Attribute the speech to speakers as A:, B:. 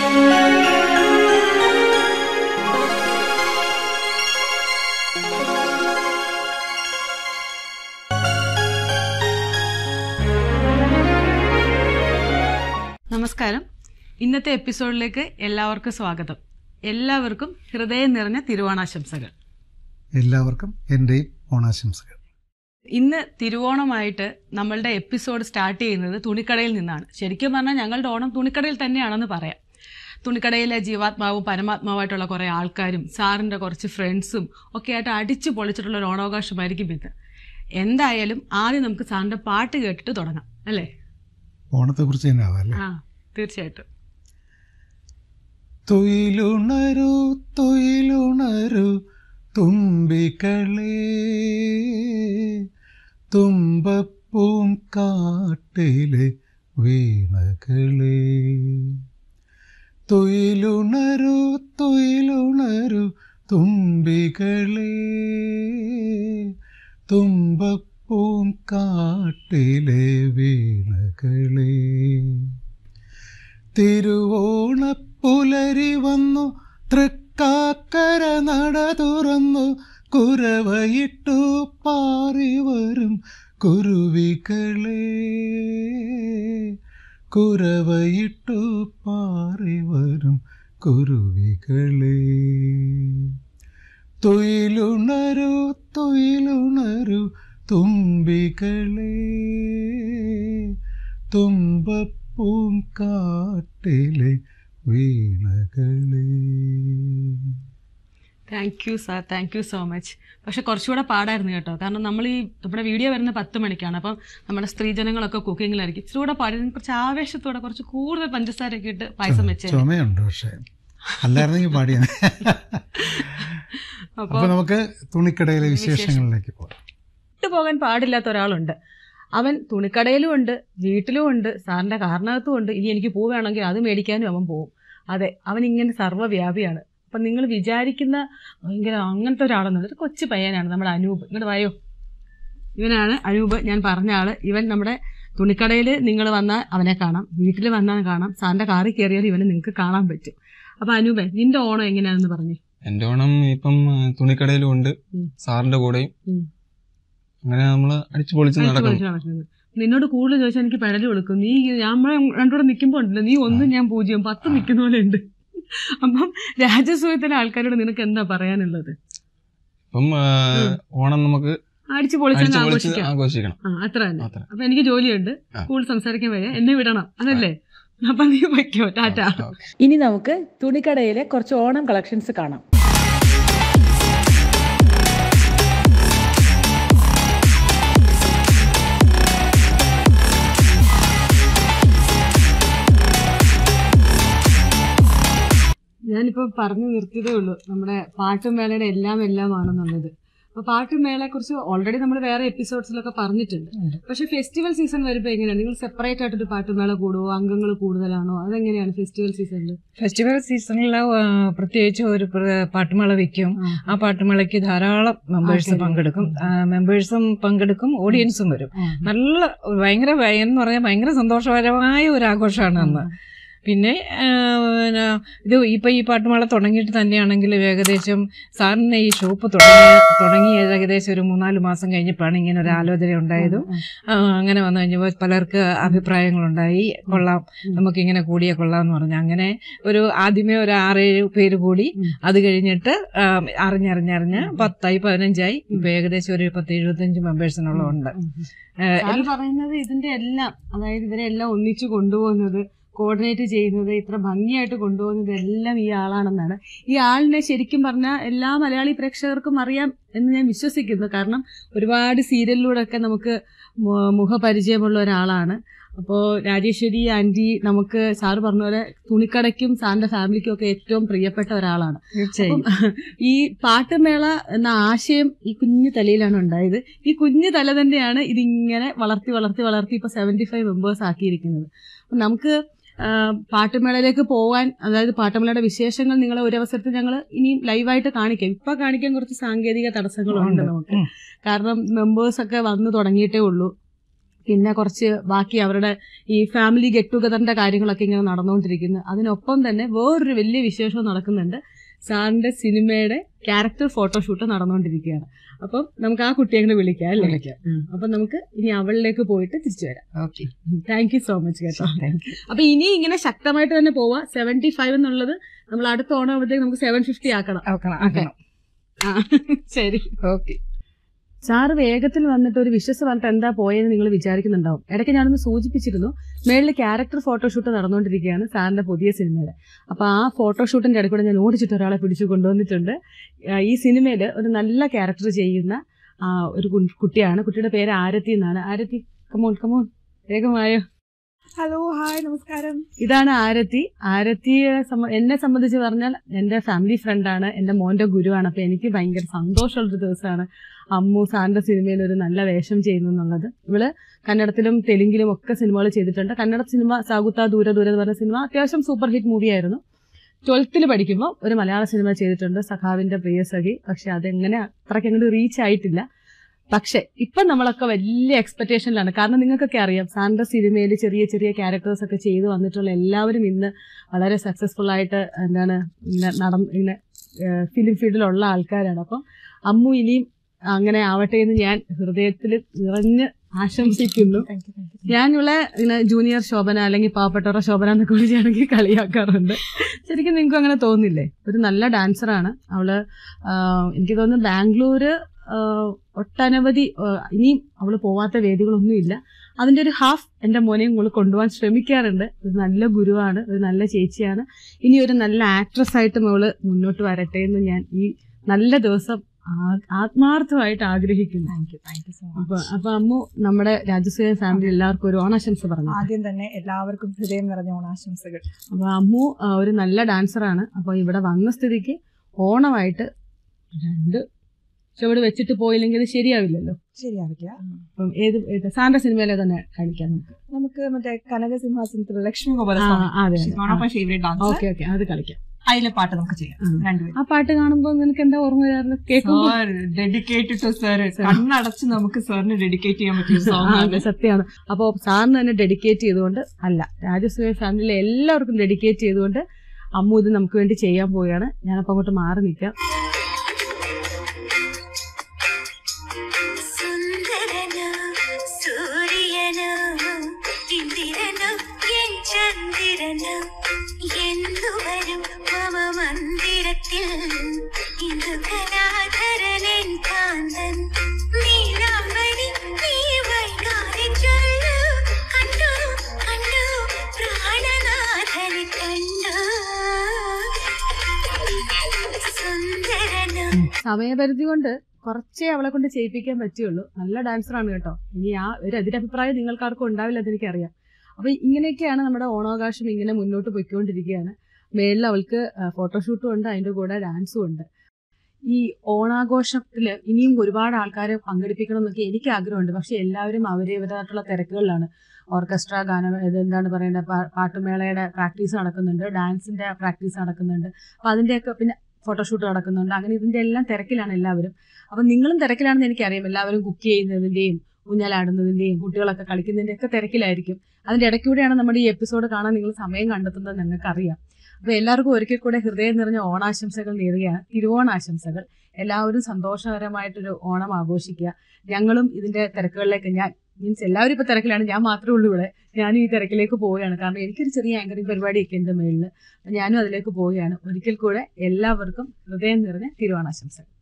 A: നമസ്കാരം ഇന്നത്തെ എപ്പിസോഡിലേക്ക് എല്ലാവർക്കും സ്വാഗതം എല്ലാവർക്കും ഹൃദയം നിറഞ്ഞ തിരുവോണാശംസകൾ
B: എല്ലാവർക്കും എൻ്റെയും ഓണാശംസകൾ
A: ഇന്ന് തിരുവോണമായിട്ട് നമ്മളുടെ എപ്പിസോഡ് സ്റ്റാർട്ട് ചെയ്യുന്നത് തുണിക്കടയിൽ നിന്നാണ് ശരിക്കും പറഞ്ഞാൽ ഞങ്ങളുടെ ഓണം തുണിക്കടയിൽ തന്നെയാണെന്ന് പറയാം തുണിക്കടയിലെ ജീവാത്മാവും പരമാത്മാവായിട്ടുള്ള കുറേ ആൾക്കാരും സാറിൻ്റെ കുറച്ച് ഫ്രണ്ട്സും ഒക്കെ ആയിട്ട് അടിച്ചു പൊളിച്ചിട്ടുള്ള ഒരു ഓണാവകാശമായിരിക്കും ഇത് എന്തായാലും ആദ്യം നമുക്ക് സാറിൻ്റെ പാട്ട് കേട്ടിട്ട് തുടങ്ങാം അല്ലേ
B: ഓണത്തെക്കുറിച്ച് തന്നെ ആവാം അല്ലേ
A: ആ തീർച്ചയായിട്ടും
B: തൊയിലുണരു തൊയിലുണരു തുമ്പികളേ തുമ്പപ്പൂം കാട്ടിലെ വീണകളേ തൊയിലുണരു തൊയിലുണരു തുമ്പികളേ തുമ്പപ്പൂം കാട്ടിലെ വീണകളേ തിരുവോണപ്പുലരി വന്നു തൃക്കാക്കര നട തുറന്നു കുരവയിട്ടു പാറി വരും കുരുവികളെ കുരവയിട്ടു പാറി വരും കുരുവികളെ തൊയിലുണരു തൊയിലുണരു തുമ്പികളെ തുമ്പപ്പൂം കാട്ടിലെ വീണകളെ
A: thank you sir thank you so much പക്ഷെ കുറച്ചുകൂടെ പാടായിരുന്നു കേട്ടോ കാരണം നമ്മൾ ഈ നമ്മുടെ വീഡിയോ വരുന്ന പത്ത് മണിക്കാണ് അപ്പം നമ്മുടെ സ്ത്രീജനങ്ങളൊക്കെ കുക്കിങ്ങിലായിരിക്കും ഇച്ചിരി പാടി കുറച്ച് ആവേശത്തോടെ കുറച്ച് കൂടുതൽ പഞ്ചസാരയൊക്കെ ഇട്ട് പായസം വെച്ചേ
B: ചുമയുണ്ട് പക്ഷെ അല്ലായിരുന്നെങ്കിൽ പാടിയാണ്
A: അപ്പോൾ
B: അപ്പൊ നമുക്ക് തുണിക്കടയിലെ വിശേഷങ്ങളിലേക്ക് പോകാം
A: വിട്ടു പോകാൻ പാടില്ലാത്ത ഒരാളുണ്ട് അവൻ തുണിക്കടയിലും ഉണ്ട് വീട്ടിലും ഉണ്ട് സാറിന്റെ കാരണത്തും ഉണ്ട് ഇനി എനിക്ക് പോവുകയാണെങ്കിൽ അത് മേടിക്കാനും അവൻ പോവും അതെ അവൻ ഇങ്ങനെ സർവ്വവ്യാപിയാണ് അപ്പം നിങ്ങൾ വിചാരിക്കുന്ന ഭയങ്കര അങ്ങനത്തെ ഒരാളെന്നുള്ളത് ഒരു കൊച്ചു പയ്യനാണ് നമ്മുടെ അനൂപ് ഇങ്ങോട്ട് വായോ ഇവനാണ് അനൂപ് ഞാൻ പറഞ്ഞ ആള് ഇവൻ നമ്മുടെ തുണിക്കടയിൽ നിങ്ങൾ വന്നാൽ അവനെ കാണാം വീട്ടിൽ വന്നാൽ കാണാം സാറിന്റെ കാറിൽ കയറിയാൽ ഇവനെ നിങ്ങൾക്ക് കാണാൻ പറ്റും അപ്പൊ അനൂപേ നിന്റെ ഓണം എങ്ങനെയാണെന്ന് പറഞ്ഞു
C: എന്റെ ഓണം ഇപ്പം ആ, തുണിക്കടയിലും ഉണ്ട്
A: ഉം.
C: സാറിന്റെ കൂടെയും
A: ഉം.
C: അങ്ങനെ നമ്മള് അടിച്ചു പൊളിച്ച്
A: അടിച്ചു
C: നടക്കണം
A: പൊളിച്ച് നടക്കുന്നത് നിന്നോട് കൂടുതൽ ചോദിച്ചാൽ എനിക്ക് പെടല് കൊടുക്കും നീ നമ്മൾ രണ്ടുകൂടെ നിൽക്കുമ്പോൾ ഉണ്ടല്ലോ നീ ഒന്നും ഞാൻ പൂജ്യം പത്ത് നിൽക്കുന്ന പോലെ ഉണ്ട് അപ്പം രാജസൂയത്തിലെ ആൾക്കാരോട് നിനക്ക് എന്താ പറയാനുള്ളത്
C: ഇപ്പം ആ,
A: ഉം.
C: ഓണം നമുക്ക്
A: അടിച്ചു പൊളിച്ചങ്ങ്
C: അടിച്ചു പൊളിച്ച്
A: ആഘോഷിക്കാം
C: ആഘോഷിക്കണം
A: ആ അത്ര തന്നെ
C: അത്ര
A: അപ്പൊ എനിക്ക് ജോലിയുണ്ട്
C: ആ.
A: കൂടുതൽ സംസാരിക്കാൻ വയ്യ എന്നെ വിടണം അതല്ലേ അപ്പൊ നീ വയ്ക്കോ ടാറ്റ
C: ഓക്കെ.
A: ഇനി നമുക്ക് തുണിക്കടയിലെ കുറച്ച് ഓണം കളക്ഷൻസ് കാണാം ഞാനിപ്പോ പറഞ്ഞു നിർത്തിയതേ ഉള്ളൂ നമ്മുടെ പാട്ടുമേളയുടെ എല്ലാം എല്ലാം ആണെന്നുള്ളത് അപ്പൊ പാട്ടുമേളയെ കുറിച്ച് ഓൾറെഡി നമ്മൾ വേറെ എപ്പിസോഡ്സിലൊക്കെ പറഞ്ഞിട്ടുണ്ട് പക്ഷെ ഫെസ്റ്റിവൽ സീസൺ വരുമ്പോ എങ്ങനെയാണ് നിങ്ങൾ സെപ്പറേറ്റ് ആയിട്ട് ഒരു പാട്ടുമേള കൂടുവോ അംഗങ്ങൾ കൂടുതലാണോ അതെങ്ങനെയാണ് ഫെസ്റ്റിവൽ സീസണിൽ
D: ഫെസ്റ്റിവൽ സീസണിൽ പ്രത്യേകിച്ച് ഒരു പ്ര- പാട്ടുമേള വെക്കും ആ പാട്ടുമേളയ്ക്ക് ധാരാളം മെമ്പേഴ്സ്
A: ആൾക്കാര്
D: പങ്കെടുക്കും മെമ്പേഴ്സും പങ്കെടുക്കും ഓഡിയൻസും വരും നല്ല ഭയങ്കര ഭയ- എന്ന് പറഞ്ഞാൽ ഭയങ്കര സന്തോഷകരമായ ഒരു ആഘോഷമാണ് അന്ന് പിന്നെ ആ, പിന്നെ ഇത് ഇപ്പൊ ഈ പാട്ടുമേള തുടങ്ങിയിട്ട് തന്നെയാണെങ്കിൽ ഏകദേശം സാറിന് ഈ ഷോപ്പ് തുടങ്ങിയ തുടങ്ങി ഏകദേശം ഒരു മൂന്നാല് മാസം കഴിഞ്ഞപ്പോഴാണ് ഇങ്ങനെ ഒരു ആലോചന ഉണ്ടായതും ആ, അങ്ങനെ വന്നു കഴിഞ്ഞപ്പോൾ പലർക്ക് അഭിപ്രായങ്ങളുണ്ടായി കൊള്ളാം നമുക്കിങ്ങനെ കൂടിയ കൊള്ളാം എന്ന് പറഞ്ഞു അങ്ങനെ ഒരു ആദ്യമേ ഒരു ആറേഴ് പേര് കൂടി
A: ഉം.
D: അത് കഴിഞ്ഞിട്ട് ആ, അറിഞ്ഞറിഞ്ഞറിഞ്ഞ് പത്തായി പതിനഞ്ചായി ഇപ്പൊ ഏകദേശം ഒരു പത്ത് എഴുപത്തഞ്ച് മെമ്പേഴ്സിനുള്ളതുണ്ട്
A: സാറ് പറയുന്നത് ഇതിന്റെ എല്ലാം അതായത് ഇവരെ എല്ലാം ഒന്നിച്ചു കൊണ്ടുപോകുന്നത് കോർഡിനേറ്റ് ചെയ്യുന്നത് ഇത്ര ഭംഗിയായിട്ട് കൊണ്ടുപോകുന്നത് എല്ലാം ഈ ആളാണെന്നാണ് ഈ ആളിനെ ശരിക്കും പറഞ്ഞാൽ എല്ലാ മലയാളി പ്രേക്ഷകർക്കും അറിയാം എന്ന് ഞാൻ വിശ്വസിക്കുന്നു കാരണം ഒരുപാട് സീരിയലിലൂടെ ഒക്കെ നമുക്ക് മു- മുഖപരിചയമുള്ള ഒരാളാണ് അപ്പോൾ രാജേശ്വരി ആന്റി നമുക്ക് സാറ് പറഞ്ഞ പോലെ തുണിക്കടയ്ക്കും സാറിന്റെ ഫാമിലിക്കും ഒക്കെ ഏറ്റവും പ്രിയപ്പെട്ട ഒരാളാണ്
D: തീർച്ചയായും
A: ഈ പാട്ടുമേള എന്ന ആശയം ഈ കുഞ്ഞു തലയിലാണ് ഉണ്ടായത് ഈ കുഞ്ഞു തല തന്നെയാണ് ഇതിങ്ങനെ വളർത്തി വളർത്തി വളർത്തി ഇപ്പൊ സെവന്റി ഫൈവ് മെമ്പേഴ്സ് ആക്കിയിരിക്കുന്നത് അപ്പൊ നമുക്ക് ആ, പാട്ടുമേളയിലേക്ക് പോകാൻ അതായത് പാട്ടുമേളയുടെ വിശേഷങ്ങൾ നിങ്ങളെ ഒരു അവസരത്തിൽ ഞങ്ങൾ ഇനിയും ലൈവായിട്ട് കാണിക്കാം ഇപ്പൊ കാണിക്കാൻ കുറച്ച് സാങ്കേതിക തടസ്സങ്ങളുണ്ട്
D: ഉണ്ട്.
A: നമുക്ക്
D: ഉം.
A: കാരണം മെമ്പേഴ്സ് ഒക്കെ വന്നു തുടങ്ങിയിട്ടേ ഉള്ളൂ പിന്നെ കുറച്ച് ബാക്കി അവരുടെ ഈ ഫാമിലി ഗെറ്റ് ടുഗദറിന്റെ കാര്യങ്ങളൊക്കെ ഇങ്ങനെ നടന്നുകൊണ്ടിരിക്കുന്നു അതിനൊപ്പം തന്നെ വേറൊരു വലിയ വിശേഷം നടക്കുന്നുണ്ട് സാറിന്റെ സിനിമയുടെ ക്യാരക്ടർ ഫോട്ടോഷൂട്ട് നടന്നുകൊണ്ടിരിക്കുകയാണ് അപ്പം നമുക്ക് ആ കുട്ടിയെ കൂടെ വിളിക്കാം അല്ലേ
D: വിളിക്കാം.
A: ഉം. അപ്പൊ നമുക്ക് ഇനി അവളിലേക്ക് പോയിട്ട് തിരിച്ചു വരാം
D: okay
A: thank you so much കേട്ടോ അപ്പൊ ഇനി ഇങ്ങനെ ശക്തമായിട്ട് തന്നെ പോവാ സെവന്റി ഫൈവ് എന്നുള്ളത് നമ്മൾ അടുത്ത ഓണം ആകുമ്പോഴത്തേക്ക് നമുക്ക് സെവൻ ഫിഫ്റ്റി ആക്കണം
D: ആക്കണം ആക്കണം
A: ആ, ശരി
D: ഓക്കെ
A: സാറ് വേഗത്തിൽ വന്നിട്ട് ഒരു വിശ്വസ് പറഞ്ഞിട്ട് എന്താ പോയെന്ന് നിങ്ങൾ വിചാരിക്കുന്നുണ്ടാവും ഇടയ്ക്ക് ഞാനൊന്ന് സൂചിപ്പിച്ചിരുന്നു മേളിൽ ക്യാരക്ടർ ഫോട്ടോഷൂട്ട് നടന്നുകൊണ്ടിരിക്കുകയാണ് സാറിന്റെ പുതിയ സിനിമയിൽ അപ്പൊ ആ ഫോട്ടോഷൂട്ടിന്റെ ഇടയ്ക്കൂടെ ഞാൻ ഓടിച്ചിട്ട് ഒരാളെ പിടിച്ചു കൊണ്ടുവന്നിട്ടുണ്ട് ആ, ഈ സിനിമയിൽ ഒരു നല്ല ക്യാരക്ടർ ചെയ്യുന്ന ആ, ഒരു കു- കുട്ടിയാണ് കുട്ടിയുടെ പേര് ആരതി എന്നാണ് ആരതി കമോൺ കമോൺ വേഗമായോ
E: ഹലോ ഹായ് നമസ്കാരം
A: ഇതാണ് ആരതി ആരതിയെ സംബ- എന്നെ സംബന്ധിച്ച് പറഞ്ഞാൽ എൻ്റെ ഫാമിലി ഫ്രണ്ടാണ് എൻ്റെ മോൻ്റെ ഗുരുവാണ് അപ്പോൾ എനിക്ക് ഭയങ്കര സന്തോഷമുള്ളൊരു ദിവസമാണ് അമ്മു സാറിൻ്റെ സിനിമയിൽ ഒരു നല്ല വേഷം ചെയ്യുന്നു എന്നുള്ളത് ഇവള് കന്നഡത്തിലും തെലുങ്കിലും ഒക്കെ സിനിമകൾ ചെയ്തിട്ടുണ്ട് കന്നഡ സിനിമ സാഗുത്ത ദൂര ദൂര എന്ന് പറഞ്ഞ സിനിമ അത്യാവശ്യം സൂപ്പർ ഹിറ്റ് മൂവി ആയിരുന്നു ട്വൽത്തിൽ പഠിക്കുമ്പോൾ ഒരു മലയാള സിനിമ ചെയ്തിട്ടുണ്ട് സഖാവിൻ്റെ പ്രിയ സഖി പക്ഷെ അതെങ്ങനെ അത്രയ്ക്ക് അങ്ങോട്ട് റീച്ച് ആയിട്ടില്ല പക്ഷെ ഇപ്പം നമ്മളൊക്കെ വലിയ എക്സ്പെക്ടേഷനിലാണ് കാരണം നിങ്ങൾക്കൊക്കെ അറിയാം സാറിന്റെ സിനിമയിൽ ചെറിയ ചെറിയ ക്യാരക്ടേഴ്സ് ഒക്കെ ചെയ്തു വന്നിട്ടുള്ള എല്ലാവരും ഇന്ന് വളരെ സക്സസ്ഫുൾ ആയിട്ട് എന്താണ് ഇങ്ങനെ നടന്ന് ഇങ്ങനെ ഫിലിം ഫീൽഡിലുള്ള ആൾക്കാരാണ് അപ്പം അമ്മു ഇനിയും അങ്ങനെ ആവട്ടെ എന്ന് ഞാൻ ഹൃദയത്തിൽ നിറഞ്ഞ് ആശംസിക്കുന്നു ഞാൻ ഇവിടെ ഇങ്ങനെ ജൂനിയർ ശോഭന അല്ലെങ്കിൽ പാവപ്പെട്ടവരുടെ ശോഭന എന്നൊക്കെ വിളിച്ചാണെങ്കിൽ കളിയാക്കാറുണ്ട് ശരിക്കും നിങ്ങൾക്ക് അങ്ങനെ തോന്നില്ലേ ഒരു നല്ല ഡാൻസറാണ് അവള് ആഹ് എനിക്ക് തോന്നുന്നു ബാംഗ്ലൂര് ആഹ് ഒട്ടനവധി ആഹ് ഇനിയും അവള് പോവാത്ത വേദികളൊന്നുമില്ല അതിന്റെ ഒരു ഹാഫ് എൻ്റെ മോനെയും കൂടെ കൊണ്ടുപോകാൻ ശ്രമിക്കാറുണ്ട് ഒരു നല്ല ഗുരുവാണ് ഒരു നല്ല ചേച്ചിയാണ് ഇനി ഒരു നല്ല ആക്ട്രസ് ആയിട്ടും അവള് മുന്നോട്ട് വരട്ടെ എന്ന് ഞാൻ ഈ നല്ല ദിവസം ആ- ആത്മാർത്ഥമായിട്ട് ആഗ്രഹിക്കുന്നു
E: thank you thank you so
A: അപ്പൊ
E: മച്ച്
A: അപ്പൊ അമ്മു നമ്മുടെ രാജസൂയ ഫാമിലി എല്ലാവർക്കും ഒരു ഓണാശംസ പറഞ്ഞു
E: ആദ്യം തന്നെ എല്ലാവർക്കും ഹൃദയം നിറഞ്ഞ ഓണാശംസകൾ
A: അപ്പൊ അമ്മു ആ, ഒരു നല്ല ഡാൻസറാണ് അപ്പൊ ഇവിടെ വന്ന സ്ഥിതിക്ക് ഓണമായിട്ട് രണ്ട് ചുവട് വെച്ചിട്ട് പോയില്ലെങ്കിൽ അത് ശരിയാവില്ലല്ലോ
E: ശരിയാവില്ല
A: അപ്പം ഏത് ഏത് സാറിന്റെ സിനിമയിലെ തന്നെ കാണിക്കാം നമുക്ക്
E: നമുക്ക് മറ്റേ കനകസിംഹാസനത്തിൽ ലക്ഷ്മി ഗോപാല
A: ആ, അതെ
E: ഫേവറേറ്റ് ഡാൻസ്
A: ഓക്കെ ഓക്കെ അത് കളിക്കാം
E: അതിലെ പാട്ട് നമുക്ക് ചെയ്യാം
A: ഉം.
E: രണ്ടുപേരും
A: ആ പാട്ട് കാണുമ്പോ നിനക്ക് എന്താ ഓർമ്മ വരാറുള്ളത് കേൾക്കുമ്പോ
E: സാർ ഡെഡിക്കേറ്റഡ് ടു സാർ കണ്ണടച്ച് നമുക്ക് സാറിന് ഡെഡിക്കേറ്റ് ചെയ്യാൻ പറ്റിയ സോങ്
A: ആ, അതെ സത്യമാണ് അപ്പോൾ സാറിന് തന്നെ ഡെഡിക്കേറ്റ് ചെയ്തുകൊണ്ട് അല്ല രാജസൂയ ഫാമിലിയിലെ എല്ലാവർക്കും ഡെഡിക്കേറ്റ് ചെയ്തുകൊണ്ട് അമ്മു ഇത് നമുക്ക് വേണ്ടി ചെയ്യാൻ പോവുകയാണ് ഞാനപ്പോൾ അങ്ങോട്ട് മാറി നിൽക്കാം
F: സുന്ദരനോ സൂര്യനോ ഇന്ദിരനോ എൻ ചന്ദ്രനോ എന്നു വരും മമ മന്ദിരത്തിൽ ഇന്നു കലാധരനൻ കാന്തൻ നീലാംബരി നീ വൈകാതെ ചൊല്ലു കണ്ടു കണ്ടു പ്രാണനാഥനെ കണ്ടു സുന്ദരനോ
A: സമയപരിധി കൊണ്ട് കുറച്ചേ അവളെ കൊണ്ട് ചെയ്യിപ്പിക്കാൻ പറ്റുള്ളൂ നല്ല ഡാൻസറാണ് കേട്ടോ ഇനി ആ ഒരു എതിരഭിപ്രായം നിങ്ങൾക്ക് ആർക്കും ഉണ്ടാവില്ല എന്ന് എനിക്കറിയാം അപ്പൊ ഇങ്ങനെയൊക്കെയാണ് നമ്മുടെ ഓണാവകാശം ഇങ്ങനെ മുന്നോട്ട് പോയിക്കൊണ്ടിരിക്കുകയാണ് മേളിൽ അവൾക്ക് ഫോട്ടോഷൂട്ടും ഉണ്ട് അതിന്റെ കൂടെ ഡാൻസും ഉണ്ട് ഈ ഓണാഘോഷത്തിൽ ഇനിയും ഒരുപാട് ആൾക്കാരെ പങ്കെടുപ്പിക്കണം എന്നൊക്കെ എനിക്ക് ആഗ്രഹമുണ്ട് പക്ഷെ എല്ലാവരും അവരവരായിട്ടുള്ള തിരക്കുകളിലാണ് ഓർക്കസ്ട്ര ഗാനം ഇത് എന്താണ് പറയേണ്ടത് പാ- പാട്ടുമേളയുടെ പ്രാക്ടീസ് നടക്കുന്നുണ്ട് ഡാൻസിന്റെ പ്രാക്ടീസ് നടക്കുന്നുണ്ട് അപ്പൊ അതിന്റെയൊക്കെ പിന്നെ ഫോട്ടോഷൂട്ട് നടക്കുന്നുണ്ട് അങ്ങനെ ഇതിന്റെ എല്ലാം തിരക്കിലാണ് എല്ലാവരും അപ്പൊ നിങ്ങളും തിരക്കിലാണെന്ന് എനിക്കറിയാം എല്ലാവരും കുക്ക് ചെയ്യുന്നതിന്റെയും ഊഞ്ഞാലാടുന്നതിന്റെയും കുട്ടികളൊക്കെ കളിക്കുന്നതിന്റെ ഒക്കെ തിരക്കിലായിരിക്കും അതിന്റെ ഇടയ്ക്കൂടെയാണ് നമ്മുടെ ഈ എപ്പിസോഡ് കാണാൻ നിങ്ങൾ സമയം കണ്ടെത്തുന്നത് നിങ്ങൾക്ക് അറിയാം അപ്പൊ എല്ലാവർക്കും ഒരിക്കൽ കൂടെ ഹൃദയം നിറഞ്ഞ ഓണാശംസകൾ നേരുകയാണ് തിരുവോണാശംസകൾ എല്ലാവരും സന്തോഷകരമായിട്ടൊരു ഓണം ആഘോഷിക്കുക ഞങ്ങളും ഇതിന്റെ തിരക്കുകളിലേക്ക് ഞാൻ മീൻസ് എല്ലാവരും ഇപ്പൊ തിരക്കിലാണ് ഞാൻ മാത്രമേ ഉള്ളൂ ഇവിടെ ഞാനും ഈ തിരക്കിലേക്ക് പോവുകയാണ് കാരണം എനിക്കൊരു ചെറിയ ആങ്കറിംഗ് പരിപാടിയൊക്കെ ഉണ്ട് മേളിൽ ഞാനും അതിലേക്ക് പോവുകയാണ് ഒരിക്കൽ കൂടെ എല്ലാവർക്കും ഹൃദയം നിറഞ്ഞ തിരുവോണാശംസകൾ